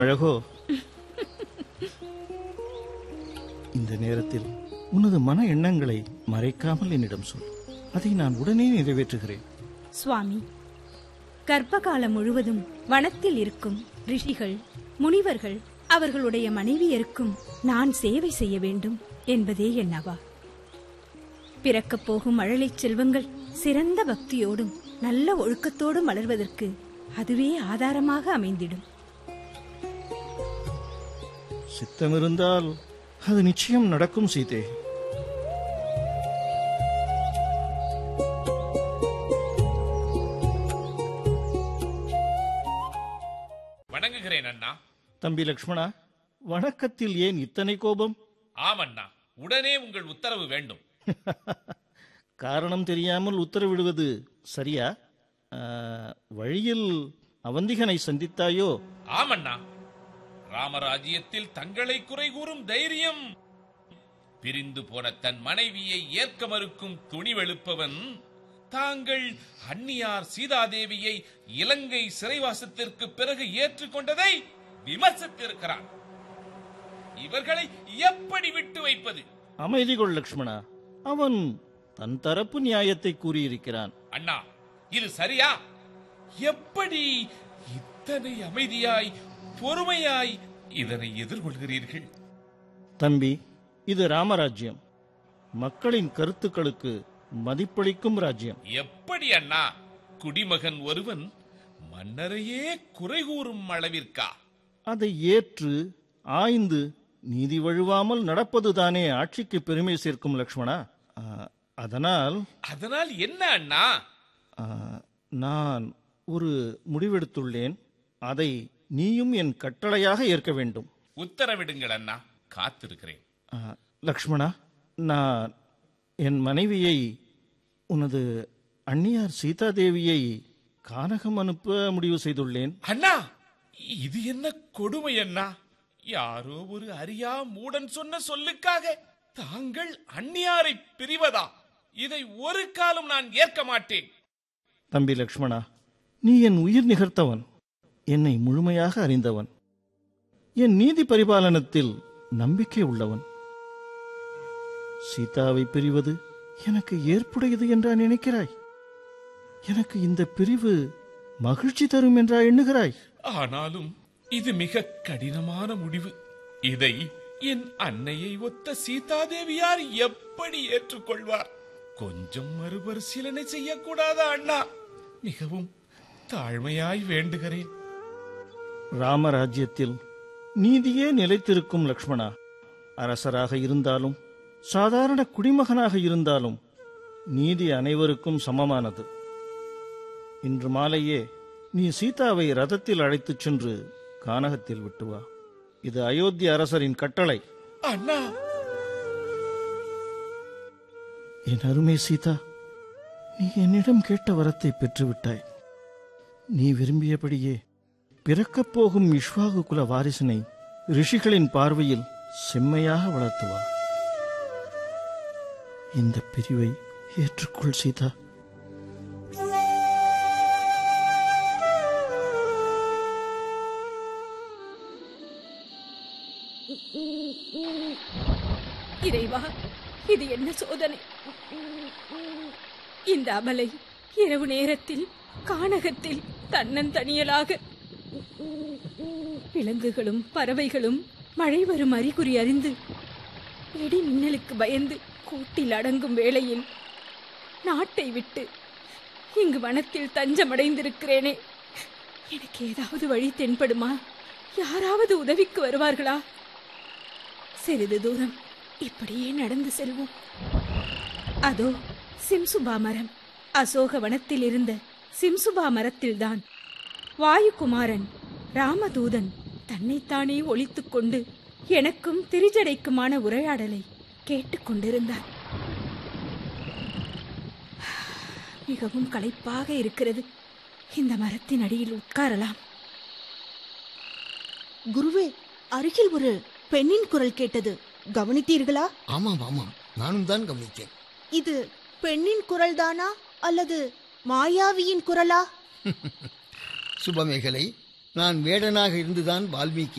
அழகோ இந்த நேரத்தில் உனது மன எண்ணங்களை மறைக்காமல் என்னிடம் சொல் அதை நான் உடனே நிறைவேற்றுகிறேன் சுவாமி கர்ப்ப காலம் முழுவதும் வனத்தில் இருக்கும் ரிஷிகள் முனிவர்கள் அவர்களுடைய மனைவியருக்கும் நான் சேவை செய்ய வேண்டும் என்பதே என்னவா பிறக்கப் போகும் மழலைச் செல்வங்கள் சிறந்த பக்தியோடும் நல்ல ஒழுக்கத்தோடும் வளர்வதற்கு அதுவே ஆதாரமாக அமைந்திடும் சித்தமிருந்தால் அது நிச்சயம் நடக்கும் சீதே வணங்குகிறேன் அண்ணா தம்பி லக்ஷ்மணா வணக்கத்தில் ஏன் இத்தனை கோபம் ஆமண்ணா உடனே உங்கள் உத்தரவு வேண்டும் காரணம் தெரியாமல் உத்தரவிடுவது சரியா ஆ, வழியில் அவந்திகனை சந்தித்தாயோ ஆமண்ணா ராமராஜ்யத்தில் தங்களை குறை கூறும் தைரியம் பிரிந்து போன தன் மனைவியை ஏற்க மறுக்கும் துணிவெழுப்பவன் தாங்கள் அந்நியார் சீதாதேவியை இலங்கை சிறைவாசத்திற்கு பிறகு ஏற்றுக்கொண்டதை விமர்சித்திருக்கிறான் இவர்களை எப்படி விட்டு வைப்பது அமைதி கொள் லக்ஷ்மணா அவன் தன் தரப்பு நியாயத்தை கூறியிருக்கிறான் அண்ணா இது சரியா எப்படி இத்தனை அமைதியாய் பொறுமையாய் இதனை எதிர்கொள்கிறீர்கள் தம்பி இது ராமராஜ்யம் மக்களின் கருத்துக்களுக்கு மதிப்பளிக்கும் ராஜ்யம் எப்படி அண்ணா குடிமகன் ஒருவன் மன்னரையே குறை கூறும் அளவிற்கா அதை ஏற்று ஆய்ந்து நீதி வழுவாமல் நடப்பதுதானே ஆட்சிக்கு பெருமை சேர்க்கும் லக்ஷ்மணா ஆ, அதனால் அதனால் என்ன அண்ணா ஆ, நான் ஒரு முடிவெடுத்துள்ளேன் அதை நீயும் என் கட்டளையாக ஏற்க வேண்டும் உத்தரவிடுங்கள் அண்ணா காத்திருக்கிறேன் ஆ, லக்ஷ்மணா நான் என் மனைவியை உனது அந்நியார் சீதாதேவியை கானகம் அனுப்ப முடிவு செய்துள்ளேன் அண்ணா இது என்ன கொடுமை அண்ணா யாரோ ஒரு அறியா மூடன் சொன்ன சொல்லுக்காக தாங்கள் அந்நியாரை பிரிவதா இதை ஒரு காலம் நான் ஏற்க மாட்டேன் தம்பி லக்ஷ்மணா நீ என் உயிர் நிகர்த்தவன் என்னை முழுமையாக அறிந்தவன் என் நீதி பரிபாலனத்தில் நம்பிக்கை உள்ளவன் சீதாவை பிரிவது எனக்கு ஏற்புடையது என்றா நினைக்கிறாய் எனக்கு இந்த பிரிவு மகிழ்ச்சி தரும் என்றா எண்ணுகிறாய் ஆனாலும் இது மிக கடினமான முடிவு இதை என் அன்னையை ஒத்த சீதாதேவியார் எப்படி ஏற்றுக்கொள்வார் கொஞ்சம் மறுபரிசீலனை செய்யக்கூடாதா அண்ணா மிகவும் தாழ்மையாய் வேண்டுகிறேன் ராமராஜ்யத்தில் நீதியே நிலைத்திருக்கும் லக்ஷ்மணா அரசராக இருந்தாலும் சாதாரண குடிமகனாக இருந்தாலும் நீதி அனைவருக்கும் சமமானது இன்று மாலையே நீ சீதாவை ரதத்தில் அழைத்துச் சென்று கானகத்தில் விட்டு வா இது அயோத்தி அரசரின் கட்டளை அண்ணா என் அருமை சீதா நீ என்னிடம் கேட்ட வரத்தை பெற்றுவிட்டாய் நீ விரும்பியபடியே பிறக்கப் போகும் இஷ்வாகு குல வாரிசினை ரிஷிகளின் பார்வையில் செம்மையாக வளர்த்துவா இந்த பிரிவை ஏற்றுக்கொள் சீதா இறைவா இது என்ன சோதனை இந்த அமலை இரவு நேரத்தில் கானகத்தில் தன்னந்தனியலாக விலங்குகளும் பறவைகளும் மழை வரும் அறிகுறி அறிந்து இடி மின்னலுக்கு பயந்து கூட்டில் அடங்கும் வேளையில் நாட்டை விட்டு இங்கு வனத்தில் தஞ்சமடைந்திருக்கிறேனே எனக்கு ஏதாவது வழி தென்படுமா யாராவது உதவிக்கு வருவார்களா சிறிது தூரம் இப்படியே நடந்து செல்வோம் அதோ சிம்சுபா மரம் அசோக வனத்தில் இருந்த சிம்சுபா மரத்தில்தான் வாயுகுமாரன் ராமதூதன் தன்னைத்தானே ஒழித்துக் கொண்டு எனக்கும் திரிஜடைக்குமான உரையாடலை கேட்டுக்கொண்டிருந்தான் மிகவும் களைப்பாக இருக்கிறது இந்த மரத்தின் அடியில் உட்காரலாம் குருவே அருகில் ஒரு பெண்ணின் குரல் கேட்டது கவனித்தீர்களா ஆமாம் ஆமாம் நானும் தான் கவனித்தேன் இது பெண்ணின் குரல்தானா அல்லது மாயாவியின் குரலா சுபமேகலை நான் வேடனாக இருந்துதான் வால்மீகி